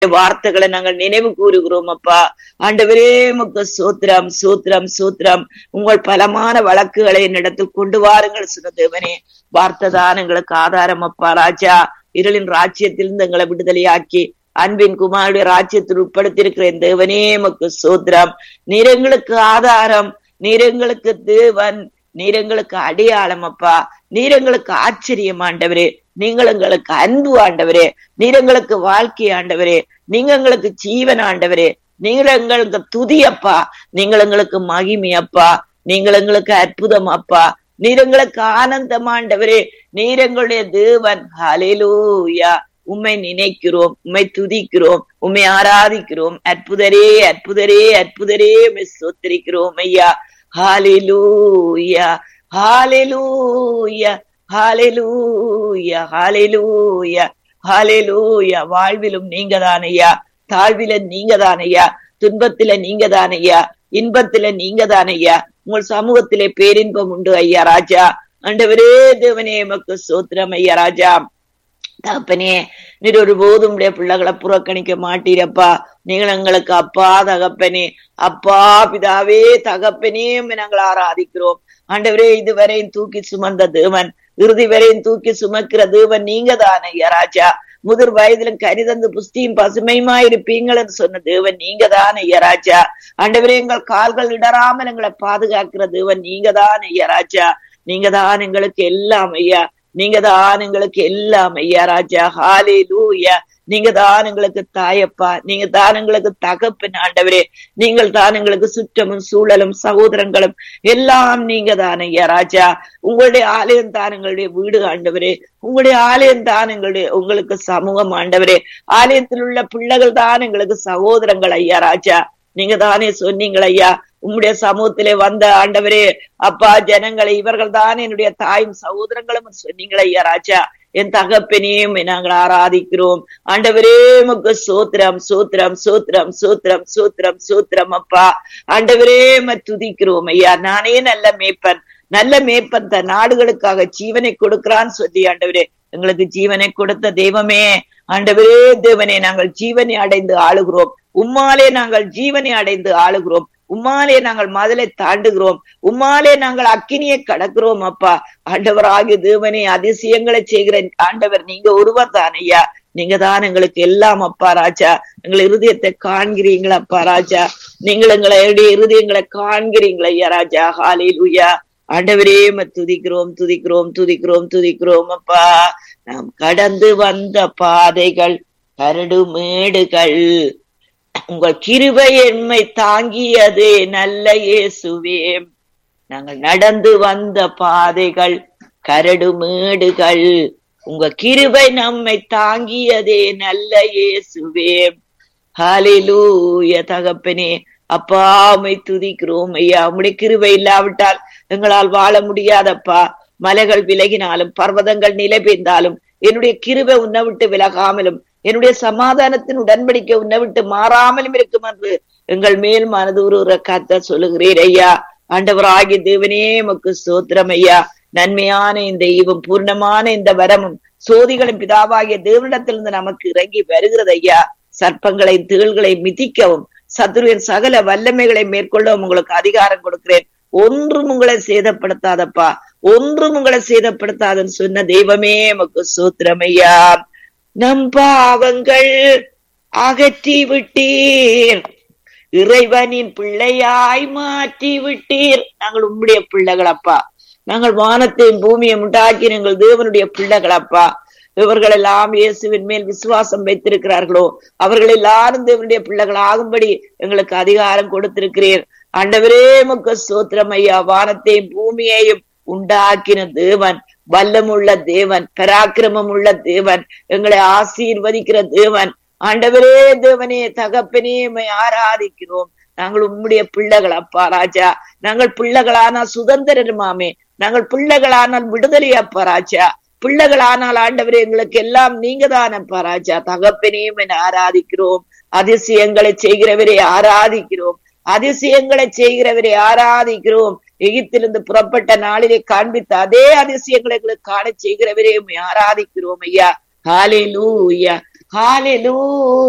வார்த்தைகளை நாங்கள் நினைவு கூறுகிறோம் அப்பா ஆண்டவரே முக்க சூத்திரம் சூத்திரம் சூத்திரம் உங்கள் பலமான வழக்குகளை என்னிடத்தில் கொண்டு வாருங்கள் சொன்ன தேவனே வார்த்தை தான் எங்களுக்கு ஆதாரம் அப்பா ராஜா இருளின் ராஜ்யத்திலிருந்து எங்களை விடுதலையாக்கி அன்பின் குமாருடைய ராஜ்யத்தில் உட்படுத்தியிருக்கிற என் தேவனே மக்கு சூத்திரம் நீர் எங்களுக்கு ஆதாரம் நீர் எங்களுக்கு தேவன் நீர் எங்களுக்கு அடையாளம் அப்பா நீர் எங்களுக்கு ஆச்சரியம் ஆண்டவரே நீங்கள் எங்களுக்கு அன்பு ஆண்டவரே நீர் எங்களுக்கு வாழ்க்கை ஆண்டவரே நீங்க எங்களுக்கு ஜீவன் ஆண்டவரே நீங்கள் எங்களுக்கு துதியப்பா நீங்கள் எங்களுக்கு மகிமை அப்பா நீங்கள் எங்களுக்கு அற்புதம் அப்பா நீர் எங்களுக்கு ஆனந்தம் ஆண்டவரே நீர் எங்களுடைய தேவன் ஹalleluya உம்மை நினைக்கிறோம் உம்மை துதிக்கிறோம் உம்மை ஆராதிக்கிறோம் அற்புதரே அற்புதரே அற்புதரே உம்மை சோத்தரிக்கிறோம் ஐயா ஹalleluya ஹalleluya ஹalleluya ஹalleluya ஹalleluya வாழ்விலும் நீங்க ஐயா தாழ்வில நீங்க ஐயா துன்பத்தில நீங்க ஐயா இன்பத்தில நீங்க ஐயா உங்கள் சமூகத்திலே பேரின்பம் உண்டு ஐயா ராஜா ஆண்டவரே தேவனே எமக்கு சோத்திரம் ஐயா ராஜா தகப்பனே நீர் ஒரு போதும் உடைய பிள்ளைகளை புறக்கணிக்க மாட்டீரப்பா நீங்கள் எங்களுக்கு அப்பா தகப்பனே அப்பா பிதாவே தகப்பனே நாங்கள் ஆராதிக்கிறோம் ஆண்டவரே இதுவரையும் தூக்கி சுமந்த தேவன் இறுதி வரையும் தூக்கி சுமக்கிற தேவன் நீங்க தானே ராஜா முதிர் வயதிலும் கரிதந்து புஸ்தியும் பசுமையுமா இருப்பீங்கள் என்று சொன்ன தேவன் நீங்க தான் ஐயராஜா ஆண்டவரே எங்கள் கால்கள் இடராமல் எங்களை பாதுகாக்கிற தேவன் நீங்க தான் ஐயராஜா நீங்க தான் எங்களுக்கு எல்லாம் ஐயா நீங்க தான் எங்களுக்கு எல்லாம் ஐயா ராஜா ஹாலே லூயா நீங்க தான் எங்களுக்கு தாயப்பா நீங்க தான் எங்களுக்கு தகப்பன் ஆண்டவரே நீங்கள் தான் எங்களுக்கு சுற்றமும் சூழலும் சகோதரங்களும் எல்லாம் நீங்க தான் ஐயா ராஜா உங்களுடைய ஆலயம் தான் எங்களுடைய வீடு ஆண்டவரே உங்களுடைய ஆலயம் தான் எங்களுடைய உங்களுக்கு சமூகம் ஆண்டவரே ஆலயத்தில் உள்ள பிள்ளைகள் தான் எங்களுக்கு சகோதரங்கள் ஐயா ராஜா நீங்க தானே சொன்னீங்கள் ஐயா உம்முடைய சமூகத்திலே வந்த ஆண்டவரே அப்பா ஜனங்களை இவர்கள் தான் என்னுடைய தாயும் சகோதரங்களும் சொன்னீங்களே ஐயா ராஜா என் தகப்பனையும் நாங்கள் ஆராதிக்கிறோம் ஆண்டவரே முக்கு சோத்திரம் சோத்திரம் சோத்திரம் சோத்திரம் சோத்திரம் சோத்திரம் அப்பா ஆண்டவரே துதிக்கிறோம் ஐயா நானே நல்ல மேய்ப்பன் நல்ல மேய்ப்பன் தன் நாடுகளுக்காக ஜீவனை கொடுக்கிறான்னு சொல்லி ஆண்டவரே எங்களுக்கு ஜீவனை கொடுத்த தெய்வமே ஆண்டவரே தேவனே நாங்கள் ஜீவனை அடைந்து ஆளுகிறோம் உம்மாலே நாங்கள் ஜீவனை அடைந்து ஆளுகிறோம் உம்மாலே நாங்கள் மதலை தாண்டுகிறோம் உம்மாலே நாங்கள் அக்கினியை கடக்கிறோம் அப்பா ஆண்டவர் ஆகிய தேவனே அதிசயங்களை செய்கிற ஆண்டவர் நீங்க ஒருவர் தான் ஐயா நீங்க தான் எங்களுக்கு எல்லாம் அப்பா ராஜா எங்களை இருதயத்தை காண்கிறீங்களா அப்பா ராஜா நீங்கள் எங்களுடைய இருதயங்களை காண்கிறீங்களா ஐயா ராஜா ஹாலில் உயா ஆண்டவரே துதிக்கிறோம் துதிக்கிறோம் துதிக்கிறோம் துதிக்கிறோம் அப்பா நாம் கடந்து வந்த பாதைகள் கரடு மேடுகள் உங்கள் கிருபை என்மை தாங்கியது நல்ல இயேசுவே நாங்கள் நடந்து வந்த பாதைகள் கரடு மேடுகள் உங்க கிருபை நம்மை தாங்கியதே நல்ல இயேசுவே ஹாலிலூய தகப்பனே அப்பாமை துதிக்கிறோம் ஐயா உம்முடைய கிருபை இல்லாவிட்டால் எங்களால் வாழ முடியாதப்பா மலைகள் விலகினாலும் பர்வதங்கள் நிலை பெய்ந்தாலும் என்னுடைய கிருபை உன்னை விட்டு விலகாமலும் என்னுடைய சமாதானத்தின் உடன்படிக்கை உன்னை விட்டு மாறாமலும் இருக்கும் என்று எங்கள் மேல் மனதூர காத்த சொல்லுகிறீர் ஐயா ஆண்டவராகிய தேவனே மக்கு சோத்திரம் ஐயா நன்மையான இந்த ஈவும் பூர்ணமான இந்த வரமும் சோதிகளும் பிதாவாகிய தேவனிடத்திலிருந்து நமக்கு இறங்கி வருகிறது ஐயா சர்ப்பங்களை தேள்களை மிதிக்கவும் சத்துருவின் சகல வல்லமைகளை மேற்கொள்ளவும் உங்களுக்கு அதிகாரம் கொடுக்கிறேன் ஒன்றும் உங்களை சேதப்படுத்தாதப்பா ஒன்றும் உங்களை சேதப்படுத்தாதுன்னு சொன்ன தெய்வமே மக்கு சூத்திரமையா நம் பாவங்கள் அகற்றி விட்டீர் இறைவனின் பிள்ளையாய் மாற்றி விட்டீர் நாங்கள் உம்முடைய பிள்ளைகள் அப்பா நாங்கள் வானத்தையும் பூமியை உண்டாக்கி எங்கள் தேவனுடைய பிள்ளைகள் அப்பா இவர்கள் எல்லாம் இயேசுவின் மேல் விசுவாசம் வைத்திருக்கிறார்களோ அவர்கள் எல்லாரும் தேவனுடைய பிள்ளைகள் ஆகும்படி எங்களுக்கு அதிகாரம் கொடுத்திருக்கிறீர் ஆண்டவரே முக்க சோத்திரம் ஐயா வானத்தையும் பூமியையும் உண்டாக்கின தேவன் வல்லமுள்ள தேவன் பராக்கிரமம் உள்ள தேவன் எங்களை ஆசீர்வதிக்கிற தேவன் ஆண்டவரே தேவனே தகப்பனே ஆராதிக்கிறோம் நாங்கள் உம்முடைய பிள்ளைகள் அப்பா ராஜா நாங்கள் பிள்ளைகளானால் சுதந்திரமாமே நாங்கள் பிள்ளைகளானால் விடுதலை அப்பா ராஜா பிள்ளைகளானால் ஆண்டவரே எங்களுக்கு எல்லாம் நீங்க தானப்பா ராஜா தகப்பனையும் என ஆராதிக்கிறோம் அதிசயங்களை செய்கிறவரை ஆராதிக்கிறோம் அதிசயங்களை செய்கிறவரை ஆராதிக்கிறோம் எகிப்திலிருந்து புறப்பட்ட நாளிலே காண்பித்த அதே அதிசயங்களை எங்களுக்கு காண செய்கிறவரே ஆராதிக்கிறோம் ஐயா ஹாலே லூ ஐயா ஹாலே லூ